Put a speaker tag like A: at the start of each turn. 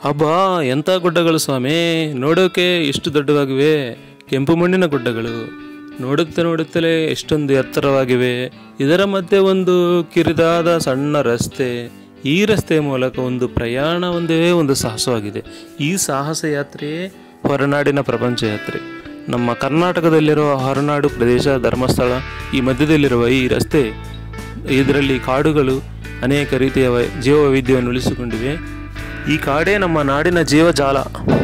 A: ಅಬ್ಬಾ ಎಂಥ ಗುಡ್ಡಗಳು ಸ್ವಾಮಿ ನೋಡೋಕೆ ಎಷ್ಟು ದೊಡ್ಡವಾಗಿವೆ ಕೆಂಪು ಮಣ್ಣಿನ ಗುಡ್ಡಗಳು ನೋಡುತ್ತೆ ನೋಡುತ್ತಲೇ ಎಷ್ಟೊಂದು ಎತ್ತರವಾಗಿವೆ ಇದರ ಮಧ್ಯೆ ಒಂದು ಕಿರಿದಾದ ಸಣ್ಣ ರಸ್ತೆ ಈ ರಸ್ತೆಯ ಮೂಲಕ ಒಂದು ಪ್ರಯಾಣ ಒಂದೇ ಒಂದು ಸಾಹಸವಾಗಿದೆ ಈ ಸಾಹಸ ಯಾತ್ರೆಯೇ ಹೊರನಾಡಿನ ಪ್ರಪಂಚ ಯಾತ್ರೆ ನಮ್ಮ ಕರ್ನಾಟಕದಲ್ಲಿರುವ ಹೊರನಾಡು ಪ್ರದೇಶ ಧರ್ಮಸ್ಥಳ ಈ ಮಧ್ಯದಲ್ಲಿರುವ ಈ ರಸ್ತೆ ಇದರಲ್ಲಿ ಕಾಡುಗಳು ಅನೇಕ ರೀತಿಯ ವೈ- ಜೀವ ವೈವಿಧ್ಯವನ್ನು ಉಳಿಸಿಕೊಂಡಿವೆ ಈ ಕಾಡೇ ನಮ್ಮ ನಾಡಿನ ಜೀವಜಾಲ